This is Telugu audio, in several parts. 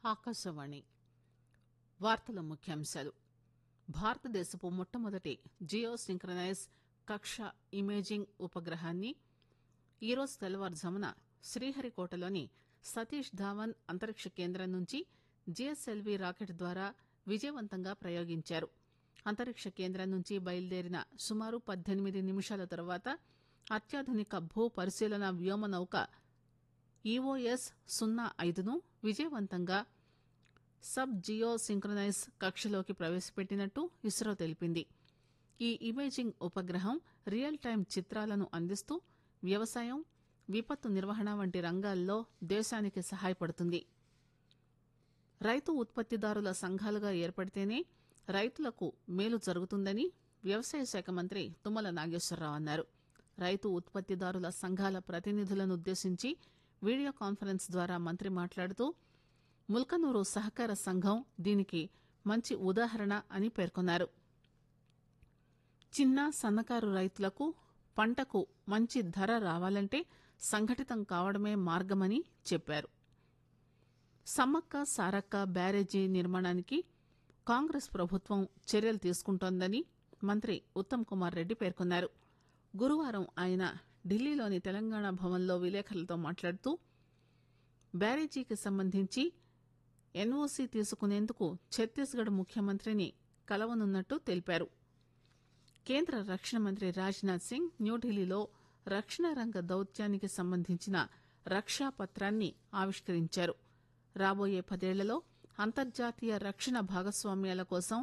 ఆకాశవాణి వార్తల ముఖ్యాంశాలు భారతదేశపు మొట్టమొదటి జియో సింక్రనైజ్ కక్ష ఇమేజింగ్ ఉపగ్రహాన్ని ఈరోజు తెల్లవారుజామున శ్రీహరికోటలోని సతీష్ ధావన్ అంతరిక్ష కేంద్రం నుంచి జిఎస్ఎల్వీ రాకెట్ ద్వారా విజయవంతంగా ప్రయోగించారు అంతరిక్ష కేంద్రం నుంచి బయలుదేరిన సుమారు పద్దెనిమిది నిమిషాల తర్వాత అత్యాధునిక భూ పరిశీలన వ్యోమనౌక ఈఓఎస్ సున్నా ఐదును విజయవంతంగా సబ్ జియో సింక్రనైజ్ కక్షలోకి ప్రవేశపెట్టినట్టు ఇస్రో తెలిపింది ఈ ఇమేజింగ్ ఉపగ్రహం రియల్ టైం చిత్రాలను అందిస్తూ వ్యవసాయం విపత్తు నిర్వహణ వంటి రంగాల్లో దేశానికి సహాయపడుతుంది రైతు ఉత్పత్తిదారుల సంఘాలుగా ఏర్పడితేనే రైతులకు మేలు జరుగుతుందని వ్యవసాయ శాఖ మంత్రి తుమ్మల నాగేశ్వరరావు అన్నారు రైతు ఉత్పత్తిదారుల సంఘాల ప్రతినిధులను ఉద్దేశించి వీడియో కాన్ఫరెన్స్ ద్వారా మంత్రి మాట్లాడుతూ ముల్కనూరు సహకార సంఘం దీనికి మంచి ఉదాహరణ అని పేర్కొన్నారు చిన్న సన్నకారు రైతులకు పంటకు మంచి ధర రావాలంటే సంఘటితం కావడమే మార్గమని చెప్పారు సమ్మక్క సారక్క బ్యారేజీ నిర్మాణానికి కాంగ్రెస్ ప్రభుత్వం చర్యలు తీసుకుంటోందని మంత్రి ఉత్తమ్ కుమార్ రెడ్డి పేర్కొన్నారు గురువారం ఆయన ఢిల్లీలోని తెలంగాణ భవన్లో విలేకరులతో మాట్లాడుతూ బ్యారేజీకి సంబంధించి ఎన్ఓసీ తీసుకునేందుకు ఛత్తీస్గఢ్ ముఖ్యమంత్రిని కలవనున్నట్టు తెలిపారు కేంద్ర రక్షణ మంత్రి రాజ్నాథ్ సింగ్ న్యూఢిల్లీలో రక్షణ రంగ దౌత్యానికి సంబంధించిన రక్షా పత్రాన్ని ఆవిష్కరించారు రాబోయే పదేళ్లలో అంతర్జాతీయ రక్షణ భాగస్వామ్యాల కోసం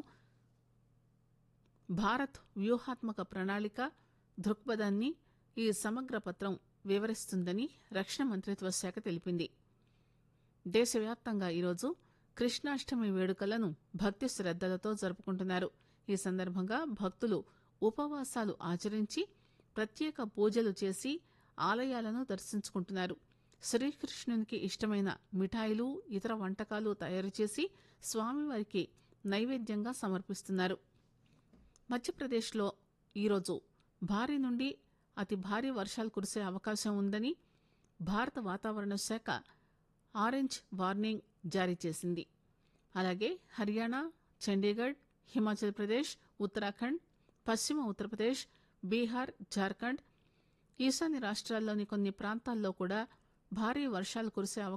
భారత్ వ్యూహాత్మక ప్రణాళిక దృక్పథాన్ని ఈ సమగ్ర పత్రం వివరిస్తుందని రక్షణ మంత్రిత్వ శాఖ తెలిపింది దేశవ్యాప్తంగా ఈరోజు కృష్ణాష్టమి వేడుకలను భక్తి శ్రద్దలతో జరుపుకుంటున్నారు ఈ సందర్భంగా భక్తులు ఉపవాసాలు ఆచరించి ప్రత్యేక పూజలు చేసి ఆలయాలను దర్శించుకుంటున్నారు శ్రీకృష్ణునికి ఇష్టమైన మిఠాయిలు ఇతర వంటకాలు తయారు చేసి స్వామివారికి నైవేద్యంగా సమర్పిస్తున్నారు మధ్యప్రదేశ్లో ఈరోజు భారీ నుండి అతి భారీ వర్షాలు కురిసే అవకాశం ఉందని భారత వాతావరణ శాఖ ఆరెంజ్ వార్నింగ్ జారీ చేసింది అలాగే హర్యానా చండీగఢ్ హిమాచల్ ప్రదేశ్ ఉత్తరాఖండ్ పశ్చిమ ఉత్తరప్రదేశ్ బీహార్ జార్ఖండ్ ఈశాన్య రాష్ట్రాల్లోని కొన్ని ప్రాంతాల్లో కూడా భారీ వర్షాలు కురిసే అవకాశం